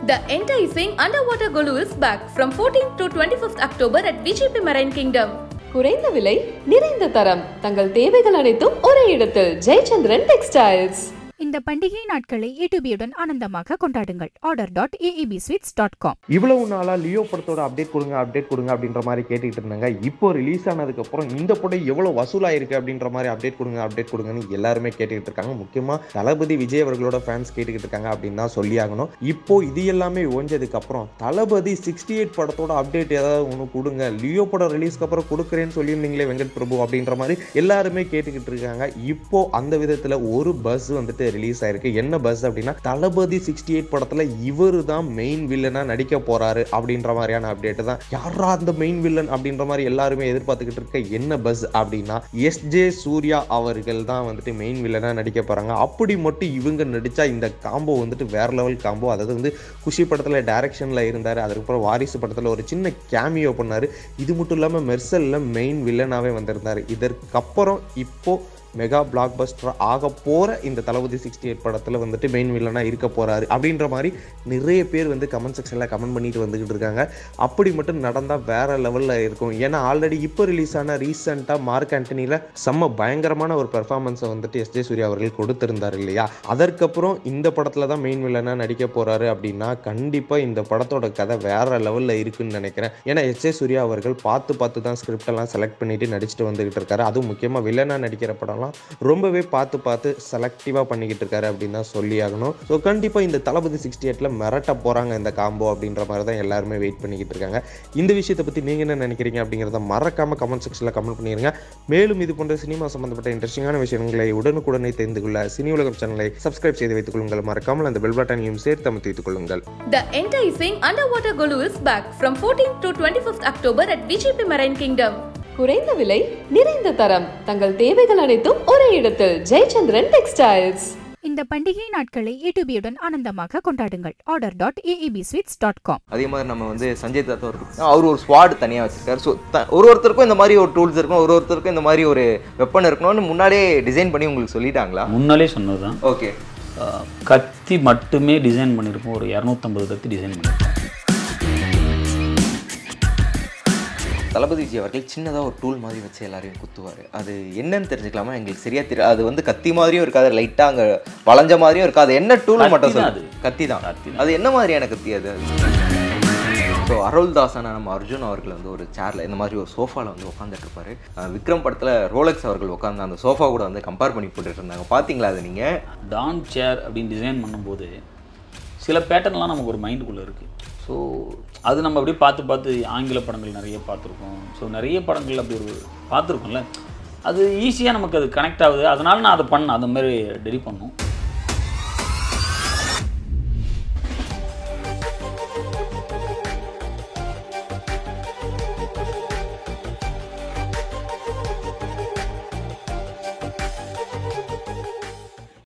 The enticing underwater Golu is back from 14th to 25th October at VGP Marine Kingdom. குறைந்த விலை நிறைந்த தரம் தங்கள் தேவைகள் அனைத்தும் ஒரே இடத்தில் ஜெயச்சந்திரன் டெக்ஸ்டைல்ஸ் இந்த பண்டிகை நாட்களை ஏடிபியுடன் ஆனந்தமாக கொண்டாடுங்கள் order dot AEP sweets dot com இவ்வளவு நாளா லியோ படத்தோட அப்டேட் கொடுங்க அப்டேட் கொடுங்க அப்படின்ற மாதிரி கேட்டுக்கிட்டு இருந்தாங்க இப்போ ரிலீஸ் ஆனதுக்கு அப்புறம் இந்த படம் எவ்வளவு வசூலாயிருக்கு அப்படின்ற மாதிரி அப்டேட் கொடுங்க அப்டேட் கொடுங்கன்னு எல்லாருமே கேட்டுக்கிட்டு இருக்காங்க முக்கியமா தளபதி விஜய் அவர்களோட ஃபேன்ஸ் கேட்டுக்கிட்டு இருக்காங்க அப்படின்னு தான் சொல்லி ஆகணும் இப்போ இது எல்லாமே ஓஞ்சதுக்கு அப்புறம் தளபதி சிக்ஸ்டி எயிட் படத்தோட அப்டேட் ஏதாவது ஒன்று கொடுங்க லியோ படம் ரிலீஸ்க்கு அப்புறம் கொடுக்குறேன்னு சொல்லியிருந்தீங்களே வெங்கட் பிரபு அப்படின்ற மாதிரி எல்லாருமே கேட்டுக்கிட்டு இருக்காங்க இப்போ அந்த விதத்துல ஒரு பஸ் வந்துட்டு ரிலீஸ் ஆயிருக்கு என்ன பஸ் அப்படின்னா தளபதி சிக்ஸ்டி எயிட் படத்துல இவரு தான் மெயின் வில்லனா நடிக்க போறாரு அப்படின்ற மாதிரியான அப்டேட் தான் யாரா அந்த மெயின் வில்லன் அப்படின்ற மாதிரி எல்லாருமே எதிர்பார்த்துக்கிட்டு இருக்க என்ன பஸ் அப்படின்னா எஸ் ஜே சூர்யா அவர்கள் தான் வந்துட்டு மெயின் வில்லனா நடிக்க போறாங்க அப்படி மட்டும் இவங்க நடிச்சா இந்த காம்போ வந்துட்டு வேற லெவல் காம்போ அதாவது வந்து குஷி படத்துல டைரக்ஷன்ல இருந்தாரு அதுக்கப்புறம் வாரிசு படத்துல ஒரு சின்ன கேமியோ பண்ணாரு இது மட்டும் இல்லாம மெர்சல்ல மெயின் வில்லனாவே வந்திருந்தாரு இதற்கப்புறம் இப்போ மெகா பிளாக் பஸ்டர் ஆக போற இந்த தளபதி சிக்ஸ்டி எயிட் படத்துல வந்துட்டு மெயின் வில்லனா இருக்க போறாரு அப்படின்ற மாதிரி நிறைய பேர் வந்து கமெண்ட் செக்ஷன்ல கமெண்ட் பண்ணிட்டு வந்துகிட்டு இருக்காங்க அப்படி மட்டும் நடந்தா வேற லெவல்ல இருக்கும் ஏன்னா ஆல்ரெடி இப்போ ரிலீஸ் ஆன ரீசெண்டா மார்க் ஆண்டனில செம்ம பயங்கரமான ஒரு பெர்ஃபார்மன்ஸை வந்துட்டு எஸ் ஜே சூர்யா அவர்கள் கொடுத்திருந்தார் இல்லையா அதற்கப்புறம் இந்த படத்துல தான் மெயின் வில்லனா நடிக்க போறாரு அப்படின்னா கண்டிப்பா இந்த படத்தோட கதை வேற லெவல்ல இருக்குன்னு நினைக்கிறேன் ஏன்னா எஸ் ஜே சூர்யா அவர்கள் பார்த்து பார்த்து தான் ஸ்கிரிப்ட் எல்லாம் செலக்ட் பண்ணிட்டு நடிச்சுட்டு வந்துகிட்டு இருக்காரு அதுவும் முக்கியமா வில்லனா நடிக்கிற படம்லாம் ரொம்பவே பார்த்து பார்த்து செலக்டிவாக பண்ணிக்கிட்டு இருக்காரு அப்படின்னு தான் சொல்லி ஆகணும் ஸோ கண்டிப்பாக இந்த தளபதி சிக்ஸ்டி எயிட்டில் மிரட்ட போகிறாங்க இந்த காம்போ அப்படின்ற மாதிரி தான் எல்லாருமே வெயிட் பண்ணிக்கிட்டு இருக்காங்க இந்த விஷயத்தை பற்றி நீங்கள் என்ன நினைக்கிறீங்க அப்படிங்கிறத மறக்காமல் கமெண்ட் செக்ஷனில் கமெண்ட் பண்ணிடுங்க மேலும் இது போன்ற சினிமா சம்பந்தப்பட்ட இன்ட்ரெஸ்டிங்கான விஷயங்களை உடனுக்குடனே தெரிந்து கொள்ள சினி உலகம் சேனலை சப்ஸ்கிரைப் செய்து வைத்துக் கொள்ளுங்கள் மறக்காமல் அந்த பெல் பட்டனையும் சேர்த்து அமைத்து வைத்துக் கொள்ளுங்கள் The enticing underwater Golu is back from 14th to 25th October at VGP Marine Kingdom. குறைந்த விலை நிறைந்த தரம் தங்கள் தேவைகள் அனைத்தும் ஒரே இடத்தில் ஜெயச்சந்திரன் டெக்ஸ்டைல்ஸ் இந்த பண்டிகை நாட்களை ஏடிபியுடன் ஆனந்தமாக கொண்டாடுங்கள் order dot AEP sweets dot com அதே மாதிரி நம்ம வந்து சஞ்சய் தத்தா ஒரு அவர் ஒரு ஸ்குவாட் தனியாக வச்சிருக்காரு ஸோ ஒரு ஒருத்தருக்கும் இந்த மாதிரி ஒரு டூல்ஸ் இருக்கணும் ஒரு ஒருத்தருக்கும் இந்த மாதிரி ஒரு வெப்பன் இருக்கணும்னு முன்னாடியே டிசைன் பண்ணி உங்களுக்கு சொல்லிட்டாங்களா முன்னாலே சொன்னது தான் ஓகே கத்தி மட்டுமே டிசைன் பண்ணியிருப்போம் ஒரு இரநூத்தம்பது கத்தி டிசைன் பண்ணியிருப்போம் தளபதி விஜய் அவர்கள் சின்னதாக ஒரு டூல் மாதிரி வச்சு எல்லாரையும் குத்துவார் அது என்னன்னு தெரிஞ்சுக்கலாமா எங்களுக்கு சரியா தெரியும் அது வந்து கத்தி மாதிரியும் இருக்காது லைட்டாக அங்கே வளைஞ்ச மாதிரியும் இருக்காது என்ன டூல் கத்தி மட்டும் தான் சொல்லு அது. கத்தி தான் கத்தி தான். அது என்ன மாதிரியான கத்தி அது ஸோ அருள்தாசன நம்ம அர்ஜுன் அவர்கள் வந்து ஒரு சேரில் இந்த மாதிரி ஒரு சோஃபாவில் வந்து உட்காந்துட்டு இருப்பாரு அஹ் விக்ரம் படத்தில் ரோலக்ஸ் அவர்கள் உட்காந்து அந்த சோஃபா கூட வந்து கம்பேர் பண்ணி போட்டுட்டு இருந்தாங்க பார்த்தீங்களா அது நீங்கள் டான் சேர் அப்படின்னு டிசைன் பண்ணும்போது சில பேட்டர்ன்லாம் நமக்கு ஒரு மைண்டுக்குள்ளே இருக்குது ஸோ அது நம்ம அப்படியே பார்த்து பார்த்து ஆங்கில படங்கள் நிறைய பார்த்துருக்கோம் ஸோ நிறைய படங்கள் அப்படி ஒரு பார்த்துருக்கோம்ல அது ஈஸியாக நமக்கு அது கனெக்ட் ஆகுது அதனால நான் அதை பண்ணேன் அந்த மாதிரி டெடி பண்ணோம்